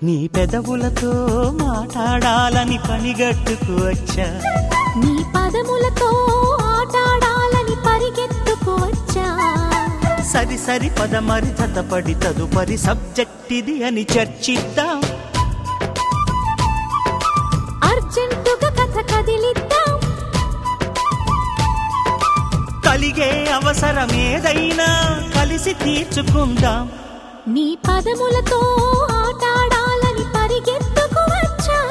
నీ పెదవులతో మాట్లాడాలని పనిగట్టుకు వచ్చా నీ పదములతో ఆటాడాలని పరిగెత్తుకు వచ్చా సరి సరి పద మరి తతపడి తదుపరి సబ్జెక్ట్ ఇది అని చర్చిద్దాం అర్జెంటుగా కథ కదిలిద్దాం కలిగే అవసరం ఏదైనా కలిసి తీర్చుకుందాం నీ పదములతో ఆటాడాలని పరిగెత్తుకు వచ్చా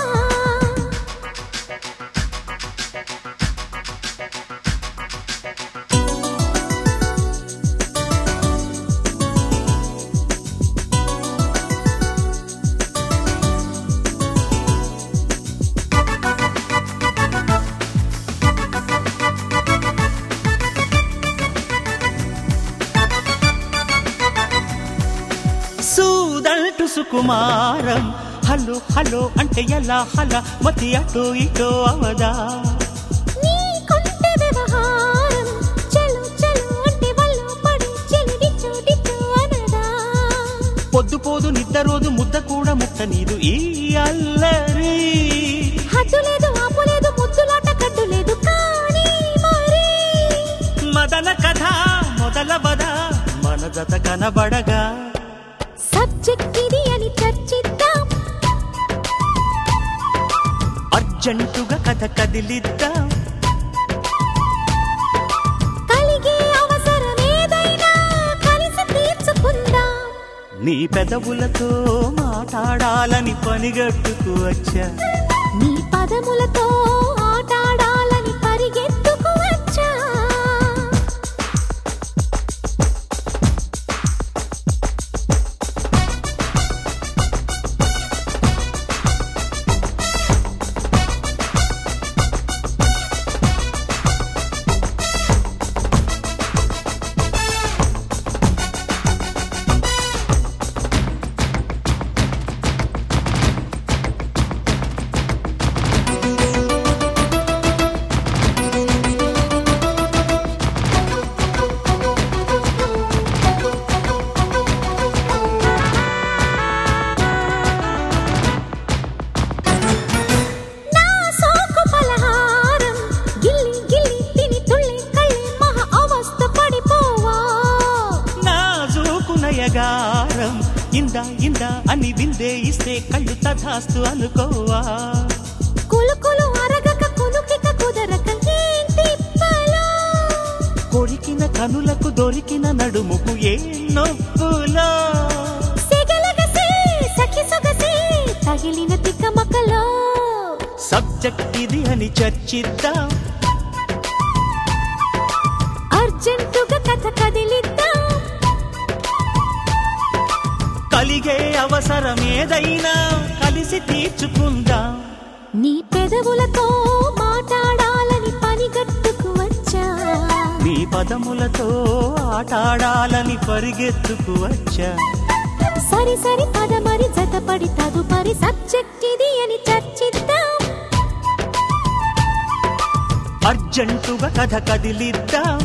సూదంటు సుకుమారం హలో హలో అంటే ఎలా హల మతి అటు ఇటో అవదా నీ కొంటె వ్యవహారం చలు చలు అంటే వల్లో పడి చెలిడిచో డిచో అనదా పొద్దు పోదు నిద్ర రోజు ముద్ద కూడా ముట్ట నీదు ఈ అల్లరి హద్దు లేదు ఆపు లేదు ముద్దులాట కడ్డు లేదు కానీ మరి మదన కథ మొదల బద మన జత కనబడగా సబ్జెక్ట్ ఇది అని చర్చిద్దాం అర్జెంటుగా కథ కదిలిద్దాం కలిగే అవసరం ఏదైనా కలిసి తీర్చుకుందాం నీ పెదవులతో మాట్లాడాలని పనిగట్టుకు వచ్చా నీ పదములతో ఆటాడాలని పరిగెత్తుకు వచ్చా నా సోకు పలహారం గిల్లి గిల్లి తిని తుళ్ళి కళ్ళి మహా అవస్థ పడిపోవా నాజూకు నయగారం ఇందా ఇందా అని విందే ఇస్తే కళ్ళు తథాస్తు అనుకోవా కులుకులు అరగక కునుకిక కుదరక ఏం తిప్పలో కొరికిన కనులకు దొరికిన నడుముకు ఏ నొప్పులో సెగలగసే సఖి సొగసే తగిలిన తిక్కమక్కలో సబ్జెక్ట్ ఇది అని చర్చిద్దాం అర్జెంటుగా కథ కదిలిద్దాం కలిగే అవసరం ఏదైనా కలిసి తీర్చుకుందాం నీ పెదవులతో మాట్లాడాలని పనిగట్టుకు వచ్చా నీ పదములతో ఆటాడాలని పరిగెత్తుకు వచ్చా సరి సరి పద మరి జతపడి తదుపరి సబ్జెక్ట్ ఇది అని చర్చిద్దాం అర్జెంటుగా కథ కదిలిద్దాం